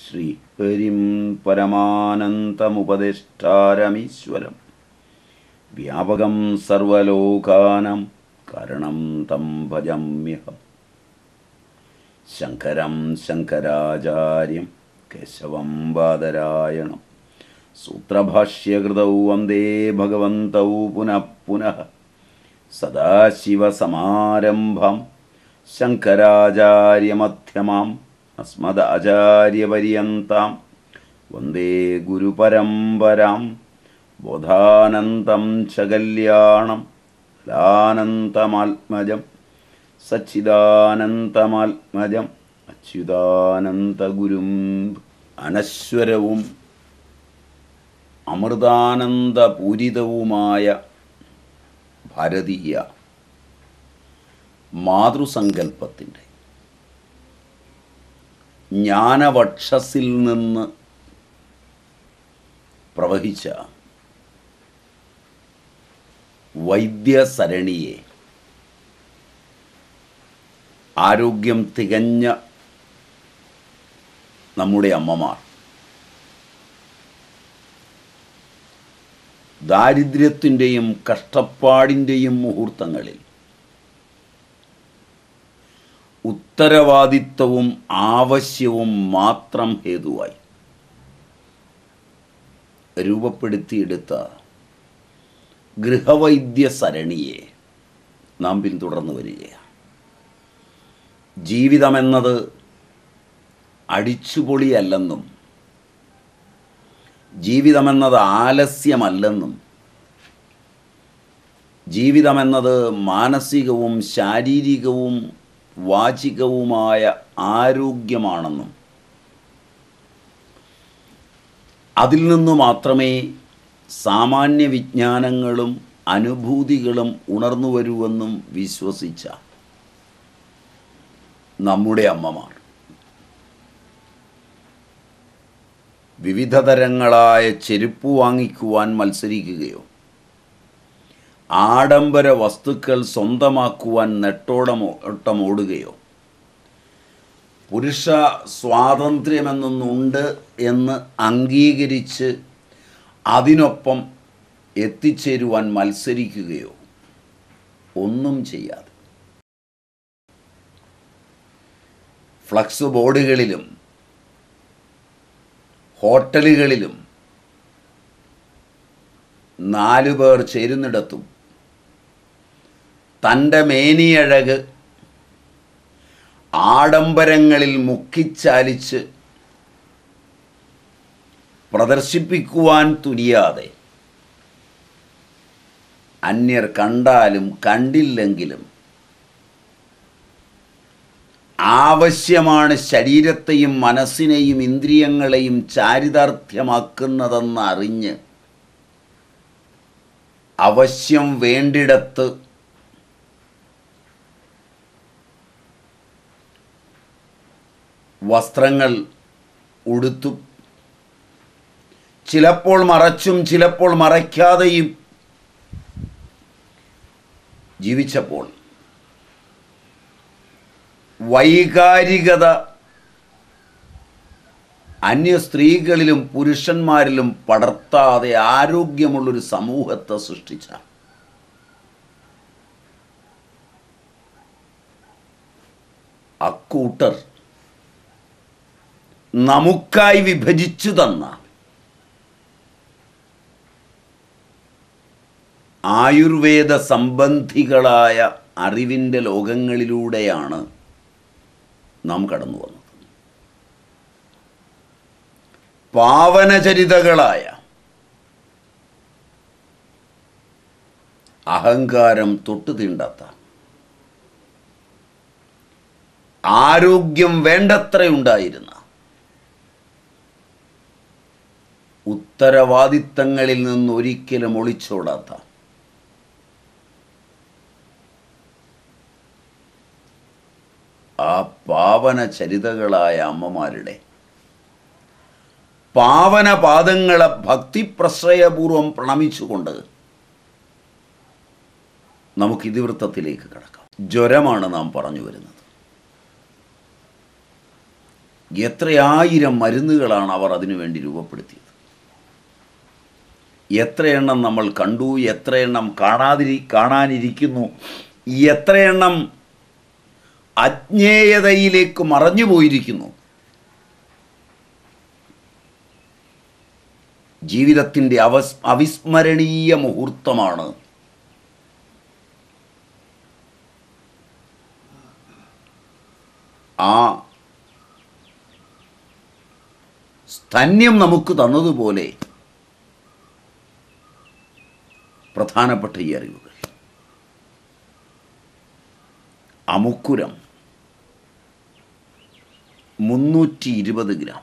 ശ്രീഹരിം പരമാനന്തമുപദേഷ്ടാരമീശ്വരം വ്യാപകം സർവലോകാനം കാരണം തം ഭജമ്യഹം ശങ്കരം ശങ്കരാചാര്യം കേശവം ബാദരായണം സൂത്രഭാഷ്യകൃതൗ വന്ദേ ഭഗവന്തൗ പുനഃ പുനഃ സദാശിവസമാരംഭം ശങ്കരാചാര്യമധ്യമാം അസ്മദാചാര്യപര്യന്താം വന്ദേ ഗുരുപരമ്പരാം ബോധാനന്തം ച കല്യാണം ലാനന്തമാത്മജം സച്ചിദാനന്തമാത്മജം അച്യുതാനന്ദഗുരും അനശ്വരവും അമൃതാനന്ദപൂരിതവുമായ ഭാരതീയ മാതൃസങ്കല്പത്തിൻ്റെ ജ്ഞാനവക്ഷസിൽ നിന്ന് പ്രവഹിച്ച വൈദ്യസരണിയെ ആരോഗ്യം തികഞ്ഞ നമ്മുടെ അമ്മമാർ ദാരിദ്ര്യത്തിൻ്റെയും കഷ്ടപ്പാടിൻ്റെയും മുഹൂർത്തങ്ങളിൽ ഉത്തരവാദിത്വവും ആവശ്യവും മാത്രം ഹേതുവായി രൂപപ്പെടുത്തിയെടുത്ത ഗൃഹവൈദ്യ സരണിയെ നാം പിന്തുടർന്നു വരികയാണ് ജീവിതമെന്നത് അടിച്ചുപൊളിയല്ലെന്നും ജീവിതമെന്നത് ആലസ്യമല്ലെന്നും ജീവിതമെന്നത് മാനസികവും ശാരീരികവും വാചികവുമായ ആരോഗ്യമാണെന്നും അതിൽ നിന്നു മാത്രമേ സാമാന്യ വിജ്ഞാനങ്ങളും അനുഭൂതികളും ഉണർന്നു വരുമെന്നും വിശ്വസിച്ച നമ്മുടെ അമ്മമാർ വിവിധ തരങ്ങളായ ചെരുപ്പ് വാങ്ങിക്കുവാൻ മത്സരിക്കുകയോ ആഡംബര വസ്തുക്കൾ സ്വന്തമാക്കുവാൻ നെട്ടോടമോട്ടമോടുകയോ പുരുഷ സ്വാതന്ത്ര്യമെന്നൊന്നുണ്ട് എന്ന് അംഗീകരിച്ച് അതിനൊപ്പം എത്തിച്ചേരുവാൻ മത്സരിക്കുകയോ ഒന്നും ചെയ്യാതെ ഫ്ലക്സ് ബോർഡുകളിലും ഹോട്ടലുകളിലും നാലു പേർ ചേരുന്നിടത്തും തൻ്റെ മേനിയഴക് ആഡംബരങ്ങളിൽ മുക്കിച്ചാലിച്ച് പ്രദർശിപ്പിക്കുവാൻ തുനിയാതെ അന്യർ കണ്ടാലും കണ്ടില്ലെങ്കിലും ആവശ്യമാണ് ശരീരത്തെയും മനസ്സിനെയും ഇന്ദ്രിയങ്ങളെയും ചാരിതാർത്ഥ്യമാക്കുന്നതെന്ന് അറിഞ്ഞ് അവശ്യം വേണ്ടിടത്ത് വസ്ത്രങ്ങൾ ഉടുത്തും ചിലപ്പോൾ മറച്ചും ചിലപ്പോൾ മറയ്ക്കാതെയും ജീവിച്ചപ്പോൾ വൈകാരികത അന്യ സ്ത്രീകളിലും പുരുഷന്മാരിലും പടർത്താതെ ആരോഗ്യമുള്ളൊരു സമൂഹത്തെ സൃഷ്ടിച്ച അക്കൂട്ടർ നമുക്കായി വിഭജിച്ചു തന്ന ആയുർവേദ സംബന്ധികളായ അറിവിൻ്റെ ലോകങ്ങളിലൂടെയാണ് നാം കടന്നു വന്നത് പാവനചരിതകളായ അഹങ്കാരം തൊട്ടു തീണ്ടാത്ത ആരോഗ്യം വേണ്ടത്രയുണ്ടായിരുന്ന ഉത്തരവാദിത്തങ്ങളിൽ നിന്ന് ഒരിക്കലും ഒളിച്ചോടാത്ത ആ പാവന ചരിതകളായ അമ്മമാരുടെ പാവന പാദങ്ങളെ ഭക്തിപ്രശ്രയപൂർവം പ്രണമിച്ചുകൊണ്ട് നമുക്ക് ഇതിവൃത്തത്തിലേക്ക് കടക്കാം ജ്വരമാണ് നാം പറഞ്ഞു വരുന്നത് എത്രയായിരം മരുന്നുകളാണ് അവർ അതിനു വേണ്ടി രൂപപ്പെടുത്തിയത് എത്രയെണ്ണം നമ്മൾ കണ്ടു എത്രയെണ്ണം കാണാതിരി കാണാനിരിക്കുന്നു എത്രയെണ്ണം അജ്ഞേയതയിലേക്ക് മറഞ്ഞു പോയിരിക്കുന്നു ജീവിതത്തിൻ്റെ അവസ് അവിസ്മരണീയ മുഹൂർത്തമാണ് ആ സ്തന്യം നമുക്ക് തന്നതുപോലെ പ്രധാനപ്പെട്ട ഈ അറിവുകൾ അമുക്കുരം മുന്നൂറ്റി ഇരുപത് ഗ്രാം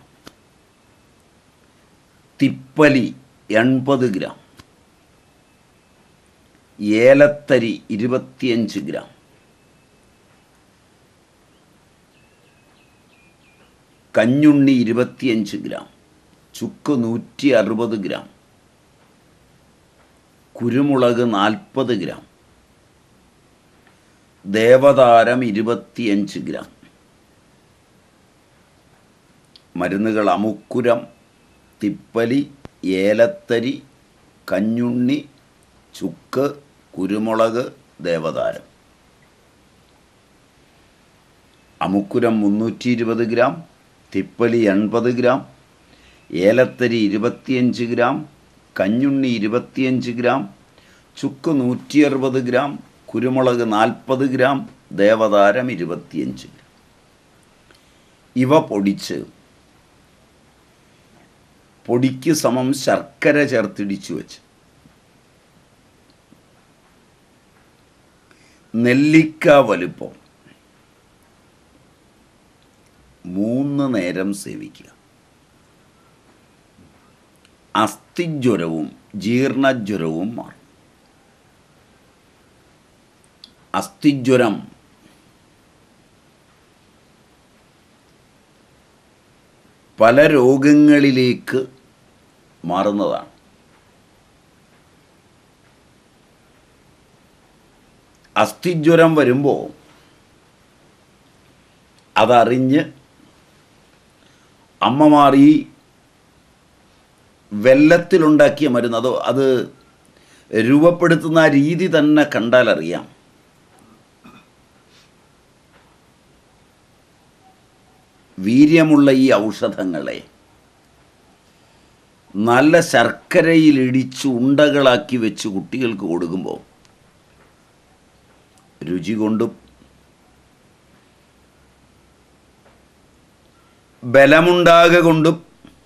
തിപ്പലി എൺപത് ഗ്രാം ഏലത്തരി ഇരുപത്തിയഞ്ച് ഗ്രാം കഞ്ഞുണ്ണി ഇരുപത്തിയഞ്ച് ഗ്രാം ചുക്ക് നൂറ്റി അറുപത് ഗ്രാം കുരുമുളക് നാൽപ്പത് ഗ്രാം ദേവതാരം ഇരുപത്തിയഞ്ച് ഗ്രാം മരുന്നുകൾ അമുക്കുരം തിപ്പലി ഏലത്തരി കഞ്ഞുണ്ണി ചുക്ക് കുരുമുളക് ദേവതാരം അമുക്കുരം മുന്നൂറ്റി ഇരുപത് ഗ്രാം തിപ്പലി എൺപത് ഗ്രാം ഏലത്തരി ഇരുപത്തിയഞ്ച് ഗ്രാം കഞ്ഞുണ്ണി ഇരുപത്തിയഞ്ച് ഗ്രാം ചുക്ക് നൂറ്റി അറുപത് ഗ്രാം കുരുമുളക് നാൽപ്പത് ഗ്രാം ദേവതാരം ഇരുപത്തിയഞ്ച് ഗ്രാം ഇവ പൊടിച്ച് പൊടിക്ക് സമം ശർക്കര ചേർത്തിടിച്ചു വെച്ച് നെല്ലിക്ക വലുപ്പം മൂന്ന് നേരം സേവിക്കുക അസ്ഥിജ്വരവും ജീർണജ്വരവും മാറും അസ്ഥിജ്വരം പല രോഗങ്ങളിലേക്ക് മാറുന്നതാണ് അസ്ഥിജ്വരം വരുമ്പോൾ അതറിഞ്ഞ് അമ്മമാർ ഈ വെല്ലത്തിലുണ്ടാക്കിയ മരുന്ന് അത് അത് രൂപപ്പെടുത്തുന്ന ആ രീതി തന്നെ കണ്ടാൽ അറിയാം വീര്യമുള്ള ഈ ഔഷധങ്ങളെ നല്ല ശർക്കരയിൽ ഇടിച്ച് ഉണ്ടകളാക്കി വെച്ച് കുട്ടികൾക്ക് കൊടുക്കുമ്പോൾ രുചി കൊണ്ടും ബലമുണ്ടാക കൊണ്ടും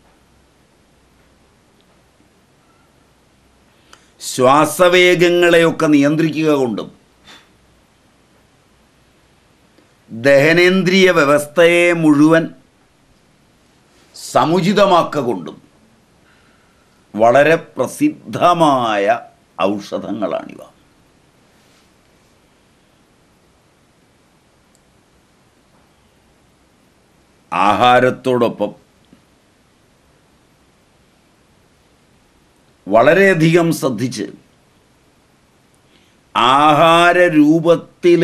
ശ്വാസവേഗങ്ങളെയൊക്കെ നിയന്ത്രിക്കുക കൊണ്ടും ദഹനേന്ദ്രിയ വ്യവസ്ഥയെ മുഴുവൻ സമുചിതമാക്ക കൊണ്ടും വളരെ പ്രസിദ്ധമായ ഔഷധങ്ങളാണിവ ആഹാരത്തോടൊപ്പം വളരെയധികം ശ്രദ്ധിച്ച് ആഹാര രൂപത്തിൽ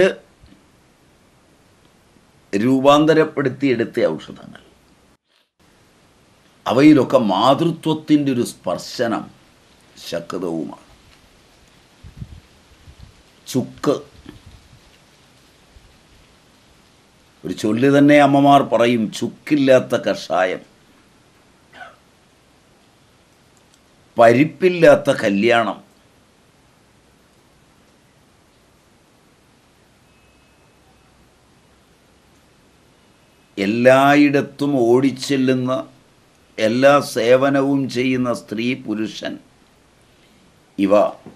രൂപാന്തരപ്പെടുത്തിയെടുത്ത ഔഷധങ്ങൾ അവയിലൊക്കെ മാതൃത്വത്തിൻ്റെ ഒരു സ്പർശനം ശക്തവുമാണ് ചുക്ക് ഒരു ചൊല്ല് തന്നെ അമ്മമാർ പറയും ചുക്കില്ലാത്ത കഷായം പരിപ്പില്ലാത്ത കല്യാണം എല്ലായിടത്തും ഓടിച്ചെല്ലുന്ന എല്ലാ സേവനവും ചെയ്യുന്ന സ്ത്രീ പുരുഷൻ ഇവ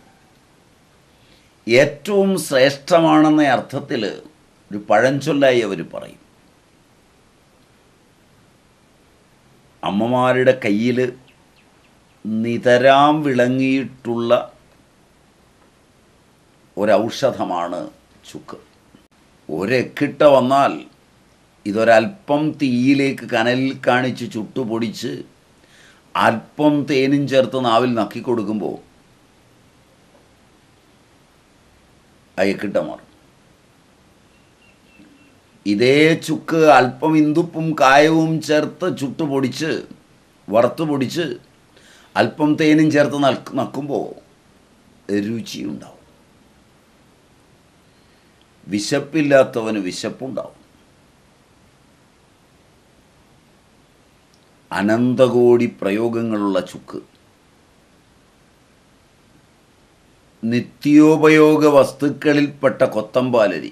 ഏറ്റവും ശ്രേഷ്ഠമാണെന്ന അർത്ഥത്തിൽ ഒരു പഴഞ്ചൊല്ലായി അവർ പറയും അമ്മമാരുടെ കയ്യിൽ നിതരാം വിളങ്ങിയിട്ടുള്ള ഒരൗഷധമാണ് ചുക്ക് ഒരെക്കിട്ട വന്നാൽ ഇതൊരൽപ്പം തീയിലേക്ക് കനലിൽ കാണിച്ച് ചുട്ടുപൊടിച്ച് അല്പം തേനും ചേർത്ത് നാവിൽ നക്കി കൊടുക്കുമ്പോൾ അയക്കിട്ട മാറും ഇതേ ചുക്ക് അല്പം ഇന്ദുപ്പും കായവും ചേർത്ത് ചുട്ടുപൊടിച്ച് വറുത്ത് പൊടിച്ച് അല്പം തേനും ചേർത്ത് നക്ക് നക്കുമ്പോൾ രുചിയുണ്ടാവും വിശപ്പില്ലാത്തവന് വിശപ്പുണ്ടാവും അനന്തകോടി പ്രയോഗങ്ങളുള്ള ചുക്ക് നിത്യോപയോഗ വസ്തുക്കളിൽപ്പെട്ട കൊത്തമ്പാലരി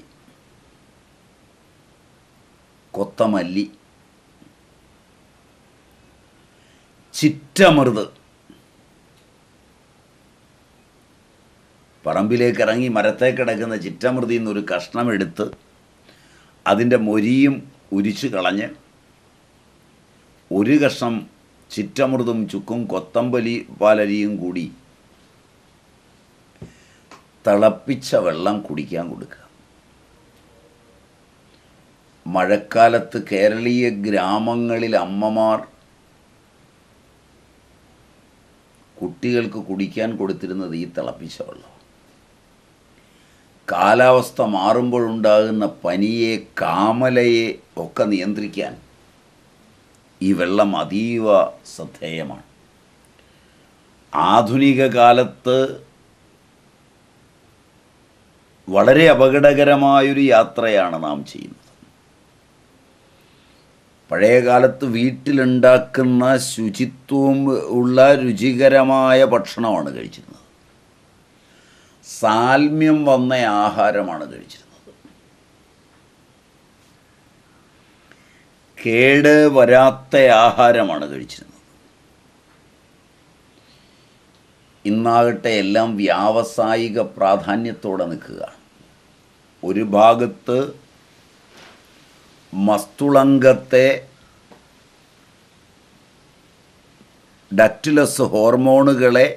കൊത്തമല്ലി ചിറ്റമൃത് പറമ്പിലേക്ക് ഇറങ്ങി മരത്തെ കിടക്കുന്ന ചിറ്റമൃതിയിൽ നിന്നൊരു കഷ്ണം എടുത്ത് അതിൻ്റെ മൊരിയും ഉരിച്ചു കളഞ്ഞ് ഒരു കഷ്ണം ചിറ്റമൃതും ചുക്കും കൊത്തമ്പലി പാലരിയും കൂടി തിളപ്പിച്ച വെള്ളം കുടിക്കാൻ കൊടുക്കുക മഴക്കാലത്ത് കേരളീയ ഗ്രാമങ്ങളിൽ അമ്മമാർ കുട്ടികൾക്ക് കുടിക്കാൻ കൊടുത്തിരുന്നത് ഈ തിളപ്പിച്ച വെള്ളം കാലാവസ്ഥ മാറുമ്പോഴുണ്ടാകുന്ന പനിയെ കാമലയെ ഒക്കെ നിയന്ത്രിക്കാൻ ഈ വെള്ളം അതീവ ശ്രദ്ധേയമാണ് ആധുനിക കാലത്ത് വളരെ അപകടകരമായൊരു യാത്രയാണ് നാം ചെയ്യുന്നത് പഴയ കാലത്ത് വീട്ടിലുണ്ടാക്കുന്ന ശുചിത്വവും ഉള്ള രുചികരമായ ഭക്ഷണമാണ് കഴിച്ചിരുന്നത് സാൽമ്യം വന്ന ആഹാരമാണ് കഴിച്ചിരുന്നത് കേട് വരാത്ത ആഹാരമാണ് കഴിച്ചിരുന്നത് ഇന്നാകട്ടെ എല്ലാം വ്യാവസായിക പ്രാധാന്യത്തോടെ നിൽക്കുക ഒരു ഭാഗത്ത് മസ്തുളങ്കത്തെ ഡക്റ്റിലസ് ഹോർമോണുകളെ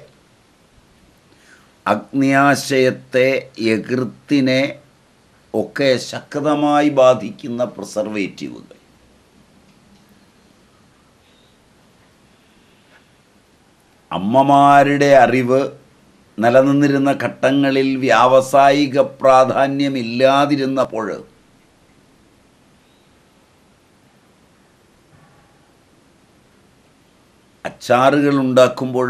അഗ്നിയാശയത്തെ എകൃത്തിനെ ഒക്കെ ശക്തമായി ബാധിക്കുന്ന പ്രിസർവേറ്റീവുകൾ അമ്മമാരുടെ അറിവ് നിലനിന്നിരുന്ന ഘട്ടങ്ങളിൽ വ്യാവസായിക പ്രാധാന്യമില്ലാതിരുന്നപ്പോൾ അച്ചാറുകൾ ഉണ്ടാക്കുമ്പോൾ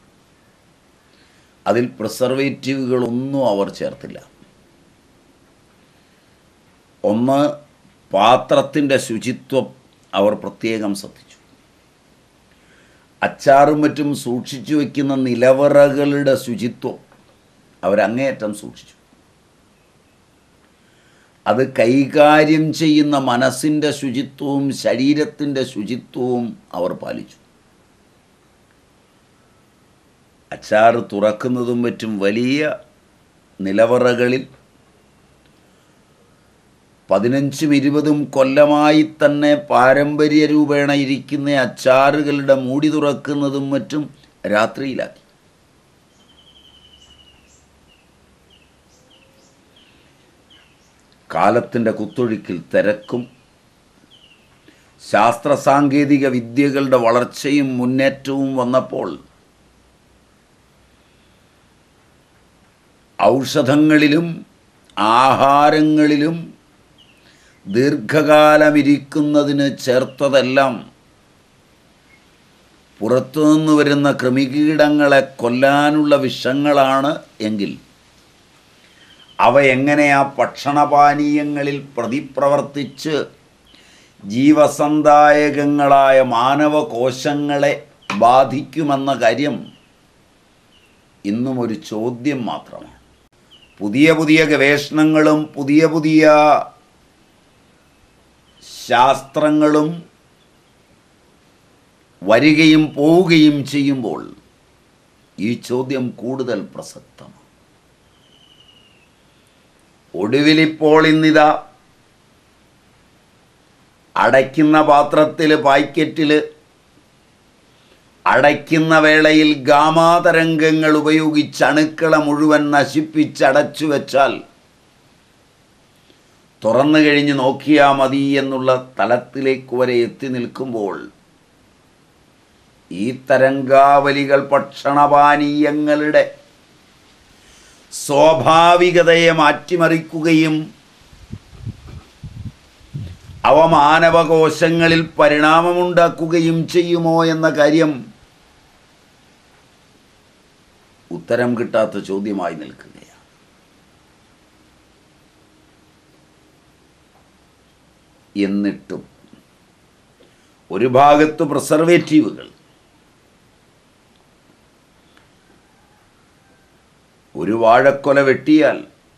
അതിൽ പ്രിസർവേറ്റീവുകളൊന്നും അവർ ചേർത്തില്ല ഒന്ന് പാത്രത്തിൻ്റെ ശുചിത്വം അവർ പ്രത്യേകം ശ്രദ്ധിച്ചു അച്ചാറും മറ്റും സൂക്ഷിച്ചു വയ്ക്കുന്ന നിലവറകളുടെ ശുചിത്വം അവരങ്ങേയറ്റം സൂക്ഷിച്ചു അത് കൈകാര്യം ചെയ്യുന്ന മനസ്സിൻ്റെ ശുചിത്വവും ശരീരത്തിൻ്റെ ശുചിത്വവും അവർ പാലിച്ചു അച്ചാർ തുറക്കുന്നതും മറ്റും വലിയ നിലവറകളിൽ പതിനഞ്ചും ഇരുപതും കൊല്ലമായി തന്നെ പാരമ്പര്യ രൂപേണ ഇരിക്കുന്ന അച്ചാറുകളുടെ മൂടി തുറക്കുന്നതും മറ്റും രാത്രിയിലാക്കി കാലത്തിൻ്റെ കുത്തൊഴുക്കിൽ തിരക്കും ശാസ്ത്ര സാങ്കേതിക വിദ്യകളുടെ വളർച്ചയും മുന്നേറ്റവും വന്നപ്പോൾ ഔഷധങ്ങളിലും ആഹാരങ്ങളിലും ദീർഘകാലമിരിക്കുന്നതിന് ചേർത്തതെല്ലാം പുറത്തുനിന്ന് വരുന്ന കൃമികീടങ്ങളെ കൊല്ലാനുള്ള വിഷങ്ങളാണ് എങ്കിൽ അവ എങ്ങനെ ആ ഭക്ഷണപാനീയങ്ങളിൽ പ്രതിപ്രവർത്തിച്ച് ജീവസന്ധായകങ്ങളായ മാനവകോശങ്ങളെ ബാധിക്കുമെന്ന കാര്യം ഇന്നും ഒരു ചോദ്യം മാത്രമാണ് പുതിയ പുതിയ ഗവേഷണങ്ങളും പുതിയ പുതിയ ശാസ്ത്രങ്ങളും വരികയും പോവുകയും ചെയ്യുമ്പോൾ ഈ ചോദ്യം കൂടുതൽ പ്രസക്തമാണ് ഒടുവിലിപ്പോൾ ഇന്നിതാ അടയ്ക്കുന്ന പാത്രത്തിൽ പായ്ക്കറ്റിൽ അടയ്ക്കുന്ന വേളയിൽ ഗാമാതരംഗങ്ങൾ ഉപയോഗിച്ച് അണുക്കളെ മുഴുവൻ നശിപ്പിച്ചടച്ചു വെച്ചാൽ തുറന്നു കഴിഞ്ഞ് നോക്കിയാൽ മതി എന്നുള്ള തലത്തിലേക്ക് വരെ എത്തി നിൽക്കുമ്പോൾ ഈ തരംഗാവലികൾ ഭക്ഷണപാനീയങ്ങളുടെ സ്വാഭാവികതയെ മാറ്റിമറിക്കുകയും അവ മാനവകോശങ്ങളിൽ പരിണാമമുണ്ടാക്കുകയും ചെയ്യുമോ എന്ന കാര്യം ഉത്തരം കിട്ടാത്ത ചോദ്യമായി നിൽക്കുകയാണ് എന്നിട്ടും ഒരു ഭാഗത്ത് പ്രിസർവേറ്റീവുകൾ ഒരു വാഴക്കൊല വെട്ടിയാൽ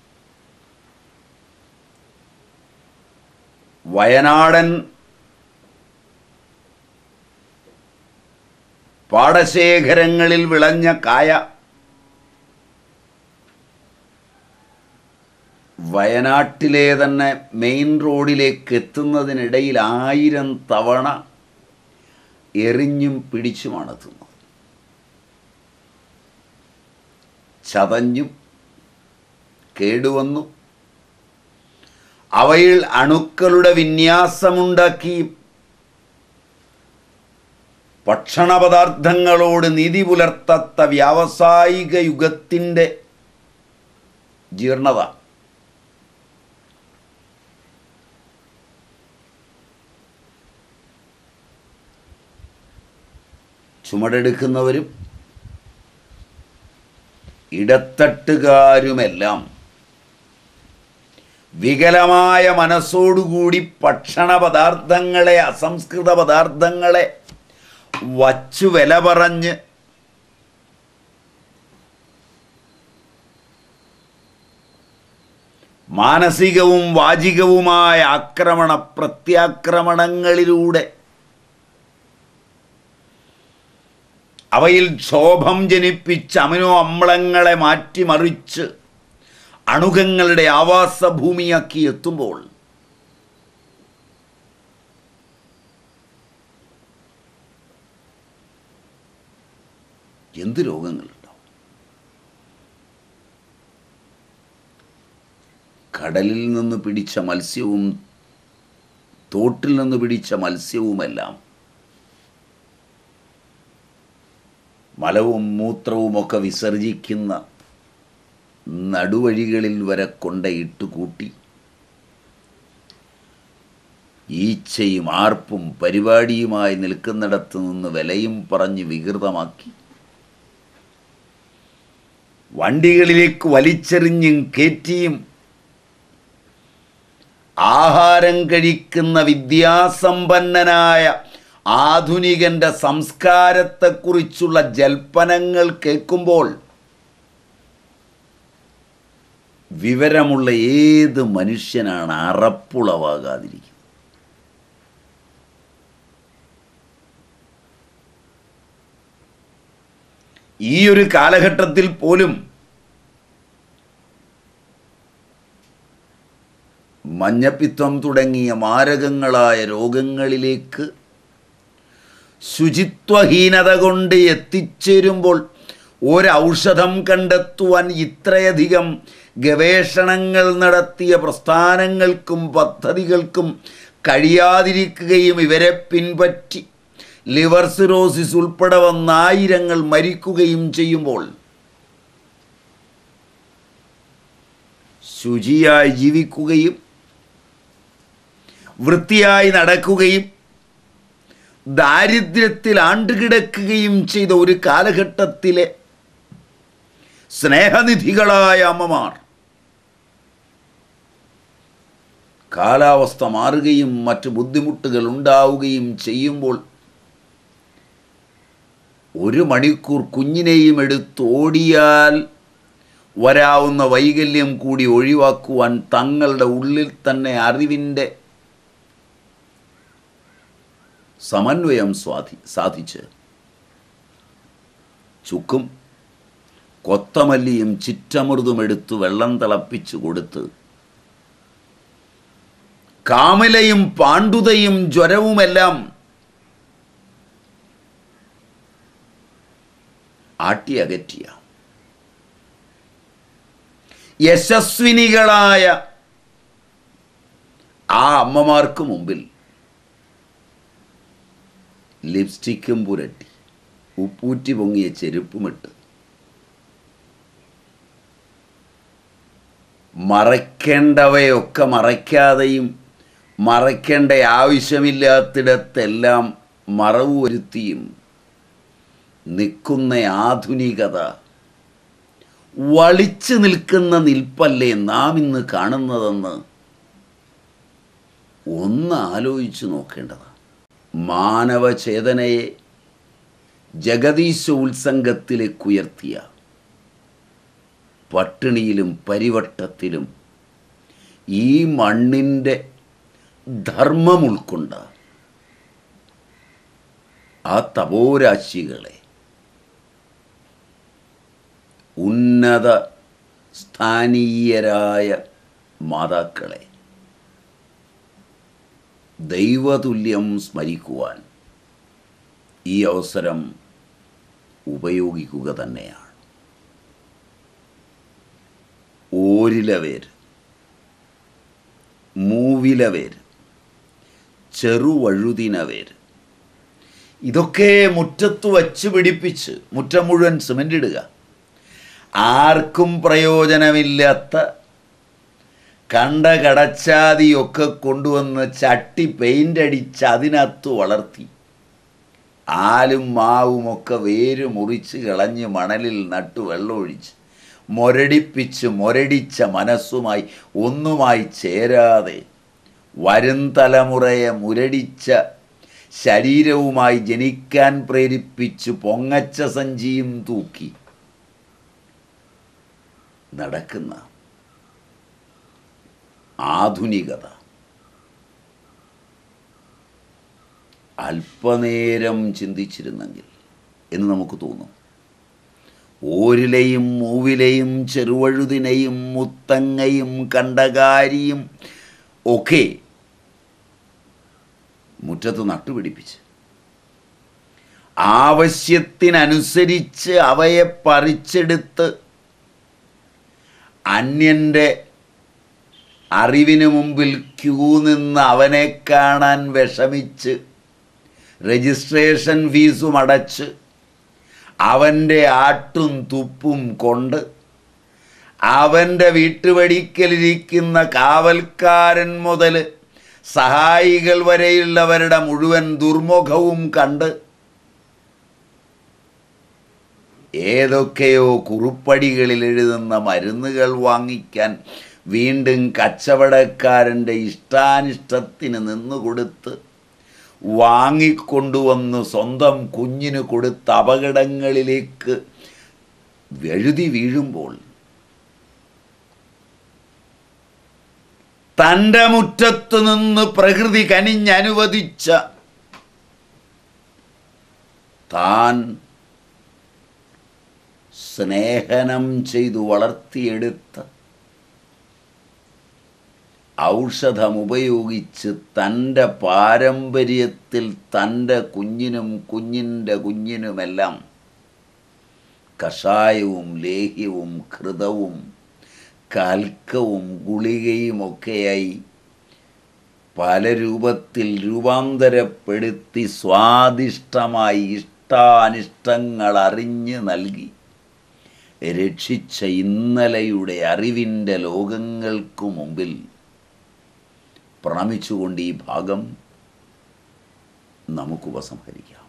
വയനാടൻ പാടശേഖരങ്ങളിൽ വിളഞ്ഞ കായ വയനാട്ടിലെ തന്നെ മെയിൻ റോഡിലേക്ക് എത്തുന്നതിനിടയിൽ ആയിരം തവണ എറിഞ്ഞും പിടിച്ചുമാണ് തിന്നത് ചതഞ്ഞും കേടുവന്നു അവയിൽ അണുക്കളുടെ വിന്യാസമുണ്ടാക്കി ഭക്ഷണപദാർത്ഥങ്ങളോട് നീതി പുലർത്താത്ത വ്യാവസായിക യുഗത്തിൻ്റെ ജീർണത ചുമടെടുക്കുന്നവരും ഇടത്തട്ടുകാരുമെല്ലാം വികലമായ മനസ്സോടുകൂടി ഭക്ഷണ പദാർത്ഥങ്ങളെ അസംസ്കൃത പദാർത്ഥങ്ങളെ വച്ചു വില പറഞ്ഞ് മാനസികവും വാചികവുമായ ആക്രമണ പ്രത്യാക്രമണങ്ങളിലൂടെ അവയിൽ ക്ഷോഭം ജനിപ്പിച്ച് അമിനോ അമ്ലങ്ങളെ മാറ്റിമറിച്ച് അണുകങ്ങളുടെ ആവാസഭൂമിയാക്കി എത്തുമ്പോൾ എന്ത് രോഗങ്ങളുണ്ടാവും കടലിൽ നിന്ന് പിടിച്ച മത്സ്യവും തോട്ടിൽ നിന്ന് പിടിച്ച മത്സ്യവുമെല്ലാം മലവും മൂത്രവുമൊക്കെ വിസർജിക്കുന്ന നടുവഴികളിൽ വരെ കൊണ്ടയിട്ട് കൂട്ടി ഈച്ചയും ആർപ്പും പരിപാടിയുമായി നിൽക്കുന്നിടത്ത് നിന്ന് വിലയും പറഞ്ഞ് വികൃതമാക്കി വണ്ടികളിലേക്ക് വലിച്ചെറിഞ്ഞും കയറ്റിയും ആഹാരം കഴിക്കുന്ന വിദ്യാസമ്പന്നനായ ആധുനികന്റെ സംസ്കാരത്തെക്കുറിച്ചുള്ള ജൽപ്പനങ്ങൾ കേൾക്കുമ്പോൾ വിവരമുള്ള ഏത് മനുഷ്യനാണ് അറപ്പുളവാകാതിരിക്കുന്നത് ഈ ഒരു കാലഘട്ടത്തിൽ പോലും മഞ്ഞപ്പിത്തം തുടങ്ങിയ മാരകങ്ങളായ രോഗങ്ങളിലേക്ക് ശുചിത്വഹീനത കൊണ്ട് എത്തിച്ചേരുമ്പോൾ ഒരൗഷധം കണ്ടെത്തുവാൻ ഇത്രയധികം ഗവേഷണങ്ങൾ നടത്തിയ പ്രസ്ഥാനങ്ങൾക്കും പദ്ധതികൾക്കും കഴിയാതിരിക്കുകയും ഇവരെ പിൻപറ്റി ലിവർ സിറോസിസ് ഉൾപ്പെടെ വന്ന ആയിരങ്ങൾ മരിക്കുകയും ചെയ്യുമ്പോൾ ശുചിയായി ജീവിക്കുകയും വൃത്തിയായി നടക്കുകയും ദാരിദ്ര്യത്തിൽ ആണ്ടുകിടക്കുകയും ചെയ്ത ഒരു കാലഘട്ടത്തിലെ സ്നേഹനിധികളായ അമ്മമാർ കാലാവസ്ഥ മാറുകയും മറ്റു ബുദ്ധിമുട്ടുകൾ ഉണ്ടാവുകയും ചെയ്യുമ്പോൾ ഒരു മണിക്കൂർ കുഞ്ഞിനെയും എടുത്ത് ഓടിയാൽ വരാവുന്ന വൈകല്യം കൂടി ഒഴിവാക്കുവാൻ തങ്ങളുടെ ഉള്ളിൽ തന്നെ അറിവിൻ്റെ സമന്വയം സ്വാധി സാധിച്ച് ചുക്കും കൊത്തമല്ലിയും ചിറ്റമൃതും എടുത്ത് വെള്ളം തിളപ്പിച്ചു കൊടുത്ത് കാമിലയും പാണ്ഡുതയും ജ്വരവുമെല്ലാം ആട്ടി അകറ്റിയ യശസ്വിനികളായ ആ അമ്മമാർക്ക് മുമ്പിൽ ലിപ്സ്റ്റിക്കും പുരട്ടി ഉപ്പൂറ്റി പൊങ്ങിയ ചെരുപ്പുമിട്ട് മറയ്ക്കേണ്ടവയൊക്കെ മറയ്ക്കാതെയും മറയ്ക്കേണ്ട ആവശ്യമില്ലാത്തിടത്തെല്ലാം മറവ് വരുത്തിയും നിൽക്കുന്ന ആധുനികത വളിച്ചു നിൽക്കുന്ന നിൽപ്പല്ലേ നാം ഇന്ന് കാണുന്നതെന്ന് ഒന്ന് ആലോചിച്ചു നോക്കേണ്ടതാണ് മാനവചേതനയെ ജഗദീശ ഉത്സംഗത്തിലേക്ക് ഉയർത്തിയ പട്ടിണിയിലും പരിവട്ടത്തിലും ഈ മണ്ണിൻ്റെ ധർമ്മം ഉൾക്കൊണ്ട ആ തപോരാശികളെ ഉന്നത സ്ഥാനീയരായ മാതാക്കളെ ദൈവതുല്യം സ്മരിക്കുവാൻ ഈ അവസരം ഉപയോഗിക്കുക തന്നെയാണ് ഓരില വേര് മൂവില വേര് ചെറുവഴുതിന വേര് ഇതൊക്കെ മുറ്റത്ത് വച്ച് പിടിപ്പിച്ച് മുറ്റം മുഴുവൻ സിമൻ്റ് ഇടുക ആർക്കും പ്രയോജനമില്ലാത്ത കണ്ട കടച്ചാതിയൊക്കെ കൊണ്ടുവന്ന് ചട്ടി പെയിൻ്റ് അടിച്ച് അതിനകത്ത് വളർത്തി ആലും മാവും ഒക്കെ വേര് മുറിച്ച് കളഞ്ഞ് മണലിൽ നട്ടു വെള്ളമൊഴിച്ച് മൊരടിപ്പിച്ച് മൊരടിച്ച മനസ്സുമായി ഒന്നുമായി ചേരാതെ വരും തലമുറയെ മുരടിച്ച ശരീരവുമായി ജനിക്കാൻ പ്രേരിപ്പിച്ച് പൊങ്ങച്ച സഞ്ചിയും തൂക്കി നടക്കുന്ന ആധുനികത അല്പനേരം ചിന്തിച്ചിരുന്നെങ്കിൽ എന്ന് നമുക്ക് തോന്നും ഓരിലെയും മൂവിലെയും ചെറുവഴുതിനെയും മുത്തങ്ങയും കണ്ടകാരിയും ഒക്കെ മുറ്റത്ത് നട്ടുപിടിപ്പിച്ച് ആവശ്യത്തിനനുസരിച്ച് അവയെ പറിച്ചെടുത്ത് അന്യൻ്റെ അറിവിന് മുമ്പിൽ ക്യൂ നിന്ന് അവനെ കാണാൻ വിഷമിച്ച് രജിസ്ട്രേഷൻ ഫീസും അടച്ച് അവൻ്റെ ആട്ടും തുപ്പും കൊണ്ട് അവൻ്റെ വീട്ടുപടിക്കലിരിക്കുന്ന കാവൽക്കാരൻ മുതൽ സഹായികൾ വരെയുള്ളവരുടെ മുഴുവൻ ദുർമുഖവും കണ്ട് ഏതൊക്കെയോ കുറുപ്പടികളിൽ എഴുതുന്ന മരുന്നുകൾ വാങ്ങിക്കാൻ വീണ്ടും കച്ചവടക്കാരൻ്റെ ഇഷ്ടാനിഷ്ടത്തിന് നിന്നുകൊടുത്ത് വാങ്ങിക്കൊണ്ടുവന്ന് സ്വന്തം കുഞ്ഞിന് കൊടുത്ത അപകടങ്ങളിലേക്ക് എഴുതി വീഴുമ്പോൾ തൻ്റെ മുറ്റത്ത് നിന്ന് പ്രകൃതി കനിഞ്ഞനുവദിച്ച താൻ സ്നേഹനം ചെയ്തു വളർത്തിയെടുത്ത ഔഷധം ഉപയോഗിച്ച് തൻ്റെ പാരമ്പര്യത്തിൽ തൻ്റെ കുഞ്ഞിനും കുഞ്ഞിൻ്റെ കുഞ്ഞിനുമെല്ലാം കഷായവും ലേഹ്യവും ഘൃതവും കൽക്കവും ഗുളികയുമൊക്കെയായി പല രൂപത്തിൽ രൂപാന്തരപ്പെടുത്തി സ്വാദിഷ്ടമായി ഇഷ്ടാനിഷ്ടങ്ങൾ അറിഞ്ഞ് നൽകി രക്ഷിച്ച ഇന്നലെയുടെ അറിവിൻ്റെ ലോകങ്ങൾക്കു മുമ്പിൽ പ്രണമിച്ചുകൊണ്ട് ഈ ഭാഗം നമുക്ക് ഉപസംഹരിക്കാം